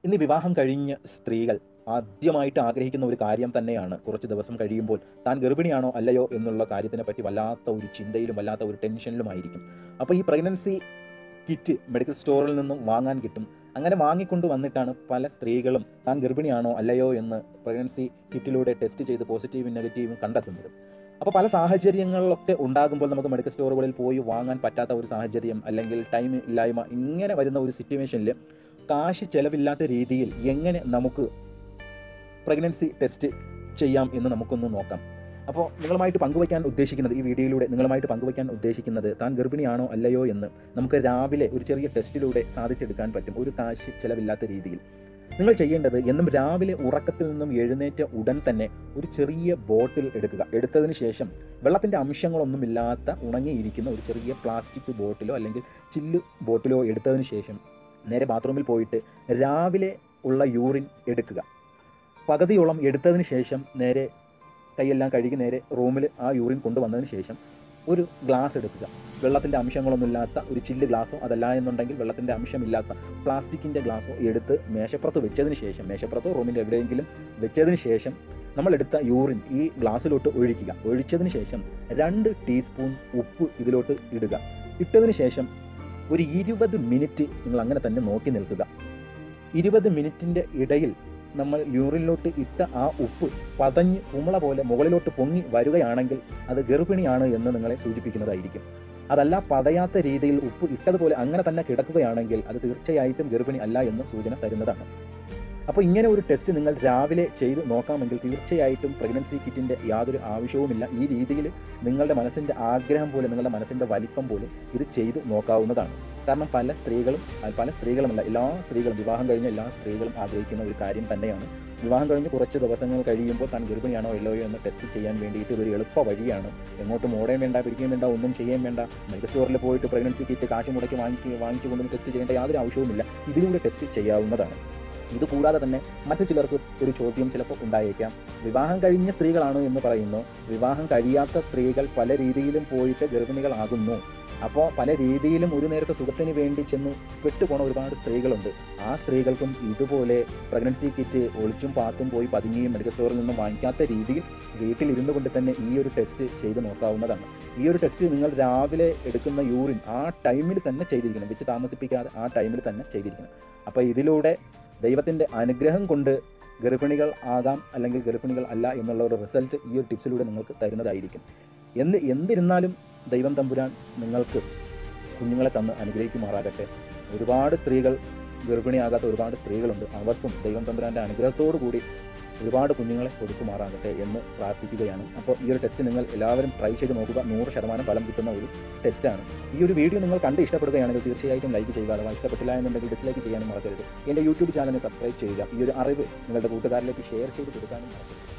ഇന്ന് വിവാഹം കഴിഞ്ഞ സ്ത്രീകൾ ആദ്യമായിട്ട് ആഗ്രഹിക്കുന്ന ഒരു കാര്യം തന്നെയാണ് കുറച്ച് ദിവസം കഴിയുമ്പോൾ താൻ ഗർഭിണിയാണോ അല്ലയോ എന്നുള്ള കാര്യത്തിനെ പറ്റി വല്ലാത്ത ഒരു ചിന്തയിലും വല്ലാത്ത ഒരു ടെൻഷനിലുമായിരിക്കും അപ്പോൾ ഈ പ്രഗ്നൻസി കിറ്റ് മെഡിക്കൽ സ്റ്റോറിൽ നിന്നും വാങ്ങാൻ കിട്ടും അങ്ങനെ വാങ്ങിക്കൊണ്ട് വന്നിട്ടാണ് പല സ്ത്രീകളും താൻ ഗർഭിണിയാണോ അല്ലയോ എന്ന് പ്രഗ്നൻസി കിറ്റിലൂടെ ടെസ്റ്റ് ചെയ്ത് പോസിറ്റീവും നെഗറ്റീവും കണ്ടെത്തുന്നത് അപ്പോൾ പല സാഹചര്യങ്ങളിലൊക്കെ ഉണ്ടാകുമ്പോൾ നമുക്ക് മെഡിക്കൽ സ്റ്റോറുകളിൽ പോയി വാങ്ങാൻ പറ്റാത്ത ഒരു സാഹചര്യം അല്ലെങ്കിൽ ടൈം ഇല്ലായ്മ ഇങ്ങനെ വരുന്ന ഒരു സിറ്റുവേഷനിൽ കാശ് ചെലവില്ലാത്ത രീതിയിൽ എങ്ങനെ നമുക്ക് പ്രഗ്നൻസി ടെസ്റ്റ് ചെയ്യാം എന്ന് നമുക്കൊന്ന് നോക്കാം അപ്പോൾ നിങ്ങളുമായിട്ട് പങ്കുവയ്ക്കാൻ ഉദ്ദേശിക്കുന്നത് ഈ വീഡിയോയിലൂടെ നിങ്ങളുമായിട്ട് പങ്കുവയ്ക്കാൻ ഉദ്ദേശിക്കുന്നത് താൻ ഗർഭിണിയാണോ അല്ലയോ എന്ന് നമുക്ക് രാവിലെ ഒരു ചെറിയ ടെസ്റ്റിലൂടെ സാധിച്ചെടുക്കാൻ പറ്റും ഒരു കാശ് ചിലവില്ലാത്ത രീതിയിൽ നിങ്ങൾ ചെയ്യേണ്ടത് എന്നും രാവിലെ ഉറക്കത്തിൽ നിന്നും എഴുന്നേറ്റ ഉടൻ തന്നെ ഒരു ചെറിയ ബോട്ടിൽ എടുക്കുക എടുത്തതിന് ശേഷം വെള്ളത്തിൻ്റെ അംശങ്ങളൊന്നുമില്ലാത്ത ഉണങ്ങിയിരിക്കുന്ന ഒരു ചെറിയ പ്ലാസ്റ്റിക് ബോട്ടിലോ അല്ലെങ്കിൽ ചില്ല് ബോട്ടിലോ എടുത്തതിന് ശേഷം നേരെ ബാത്റൂമിൽ പോയിട്ട് രാവിലെ ഉള്ള യൂറിൻ എടുക്കുക പകുതിയോളം എടുത്തതിന് ശേഷം നേരെ കൈയെല്ലാം കഴുകി നേരെ റൂമിൽ ആ യൂറിൻ കൊണ്ടുവന്നതിന് ശേഷം ഒരു ഗ്ലാസ് എടുക്കുക വെള്ളത്തിൻ്റെ അംശങ്ങളൊന്നുമില്ലാത്ത ഒരു ചില്ല് ഗ്ലാസ്സോ അതല്ല എന്നുണ്ടെങ്കിൽ വെള്ളത്തിൻ്റെ അംശമില്ലാത്ത പ്ലാസ്റ്റിക്കിൻ്റെ ഗ്ലാസ്സോ എടുത്ത് മേശപ്പുറത്ത് വെച്ചതിന് ശേഷം മേശപ്പുറത്തോ റൂമിൻ്റെ എവിടെയെങ്കിലും വെച്ചതിന് ശേഷം നമ്മളെടുത്ത യൂറിൻ ഈ ഗ്ലാസ്സിലോട്ട് ഒഴിക്കുക ഒഴിച്ചതിന് ശേഷം രണ്ട് ടീസ്പൂൺ ഉപ്പ് ഇതിലോട്ട് ഇടുക ഇട്ടതിന് ശേഷം ഒരു ഇരുപത് മിനിറ്റ് നിങ്ങൾ അങ്ങനെ തന്നെ നോക്കി നിൽക്കുക ഇരുപത് മിനിറ്റിൻ്റെ ഇടയിൽ നമ്മൾ യൂറിനിലോട്ട് ഇട്ട ആ ഉപ്പ് പതഞ്ഞ് കുമള പോലെ മുകളിലോട്ട് പൊങ്ങി വരികയാണെങ്കിൽ അത് ഗർഭിണിയാണ് എന്ന് നിങ്ങളെ സൂചിപ്പിക്കുന്നതായിരിക്കും അതല്ല പതയാത്ത രീതിയിൽ ഉപ്പ് ഇട്ടതുപോലെ അങ്ങനെ തന്നെ കിടക്കുകയാണെങ്കിൽ അത് തീർച്ചയായിട്ടും ഗർഭിണി അല്ല എന്ന് സൂചന തരുന്നതാണ് അപ്പോൾ ഇങ്ങനെ ഒരു ടെസ്റ്റ് നിങ്ങൾ രാവിലെ ചെയ്ത് നോക്കാമെങ്കിൽ തീർച്ചയായിട്ടും പ്രഗ്നൻസി കിറ്റിൻ്റെ യാതൊരു ആവശ്യവുമില്ല ഈ രീതിയിൽ നിങ്ങളുടെ മനസ്സിൻ്റെ ആഗ്രഹം പോലെ നിങ്ങളുടെ മനസ്സിൻ്റെ വലിപ്പം പോലെ ഇത് ചെയ്ത് നോക്കാവുന്നതാണ് കാരണം പല സ്ത്രീകളും അഹ് പല സ്ത്രീകളുമല്ല എല്ലാ സ്ത്രീകളും വിവാഹം കഴിഞ്ഞ എല്ലാ സ്ത്രീകളും ആഗ്രഹിക്കുന്ന ഒരു കാര്യം തന്നെയാണ് വിവാഹം കഴിഞ്ഞ് കുറച്ച് ദിവസങ്ങൾ കഴിയുമ്പോൾ താൻ ഗർഭിണിയാണോ ഇല്ലയോ എന്ന് ടെസ്റ്റ് ചെയ്യാൻ വേണ്ടിയിട്ട് ഇതൊരു എളുപ്പ വഴിയാണ് എങ്ങോട്ടും ഓടേം വേണ്ട പിടിക്കുകയും വേണ്ട ഒന്നും ചെയ്യാൻ വേണ്ട മെഡിക്കൽ സ്റ്റോറിൽ പോയിട്ട് പ്രഗ്നൻസി കിറ്റ് കാശ് മുടക്കി വാങ്ങിച്ച് വാങ്ങിച്ചു കൊണ്ടൊന്നും ടെസ്റ്റ് ചെയ്യേണ്ട യാതൊരു ആവശ്യവുമില്ല ഇതിലൂടെ ടെസ്റ്റ് ചെയ്യാവുന്നതാണ് ഇത് കൂടാതെ തന്നെ മറ്റു ചിലർക്ക് ഒരു ചോദ്യം ചിലപ്പോൾ ഉണ്ടായേക്കാം വിവാഹം കഴിഞ്ഞ സ്ത്രീകളാണ് എന്ന് പറയുന്നു വിവാഹം കഴിയാത്ത സ്ത്രീകൾ പല രീതിയിലും പോയിട്ട് ഗർഭിണികളാകുന്നു അപ്പോൾ പല രീതിയിലും ഒരു നേരത്തെ സുഖത്തിന് വേണ്ടി ചെന്ന് പെട്ടുപോണ ഒരുപാട് സ്ത്രീകളുണ്ട് ആ സ്ത്രീകൾക്കും ഇതുപോലെ പ്രഗ്നൻസി കിറ്റ് ഒളിച്ചും പാത്തും പോയി പതുങ്ങിയും മെഡിക്കൽ സ്റ്റോറിൽ നിന്നും വാങ്ങിക്കാത്ത രീതിയിൽ വീട്ടിലിരുന്നു കൊണ്ട് തന്നെ ഈ ഒരു ടെസ്റ്റ് ചെയ്ത് നോക്കാവുന്നതാണ് ഈ ഒരു ടെസ്റ്റ് നിങ്ങൾ രാവിലെ എടുക്കുന്ന യൂറിൻ ആ ടൈമിൽ തന്നെ ചെയ്തിരിക്കണം വെച്ച് താമസിപ്പിക്കാതെ ആ ടൈമിൽ തന്നെ ചെയ്തിരിക്കണം അപ്പോൾ ഇതിലൂടെ ദൈവത്തിൻ്റെ അനുഗ്രഹം കൊണ്ട് ഗർഭിണികൾ ആകാം അല്ലെങ്കിൽ ഗർഭിണികൾ അല്ല എന്നുള്ള ഒരു റിസൾട്ട് ഈ ഒരു ടിപ്സിലൂടെ നിങ്ങൾക്ക് തരുന്നതായിരിക്കും എന്ന് എന്തിരുന്നാലും ദൈവം തമ്പുരാൻ നിങ്ങൾക്ക് കുഞ്ഞുങ്ങളെ തന്ന് അനുഗ്രഹിക്കുമാറാകട്ടെ ഒരുപാട് സ്ത്രീകൾ ഗർഭിണിയാകാത്ത ഒരുപാട് സ്ത്രീകളുണ്ട് അവർക്കും ദൈവം തമ്പുരാൻ്റെ അനുഗ്രഹത്തോടു കൂടി ഒരുപാട് കുഞ്ഞുങ്ങളെ കൊടുക്കുമാറാകട്ടെ എന്ന് പ്രാർത്ഥിക്കുകയാണ് അപ്പോൾ ഈ ഒരു ടെസ്റ്റ് നിങ്ങൾ എല്ലാവരും ട്രൈ ചെയ്ത് നോക്കുക നൂറ് ശതമാനം ഫലം കിട്ടുന്ന ഒരു ടെസ്റ്റാണ് ഈ ഒരു വീഡിയോ നിങ്ങൾ കണ്ട് ഇഷ്ടപ്പെടുകയാണെങ്കിൽ തീർച്ചയായിട്ടും ലൈക്ക് ചെയ്യുക അഥവാ ഇഷ്ടപ്പെട്ടില്ല എന്നുണ്ടെങ്കിൽ ഡിസ്ലൈക്ക് ചെയ്യാനും മറക്കരുത് എൻ്റെ യൂട്യൂബ് ചാനലിനെ സബ്സ്ക്രൈബ് ചെയ്യുക ഈ ഒരു അറിവ് നിങ്ങളുടെ കൂട്ടുകാരിലേക്ക് ഷെയർ ചെയ്ത് കൊടുക്കാനും മറക്കരുത്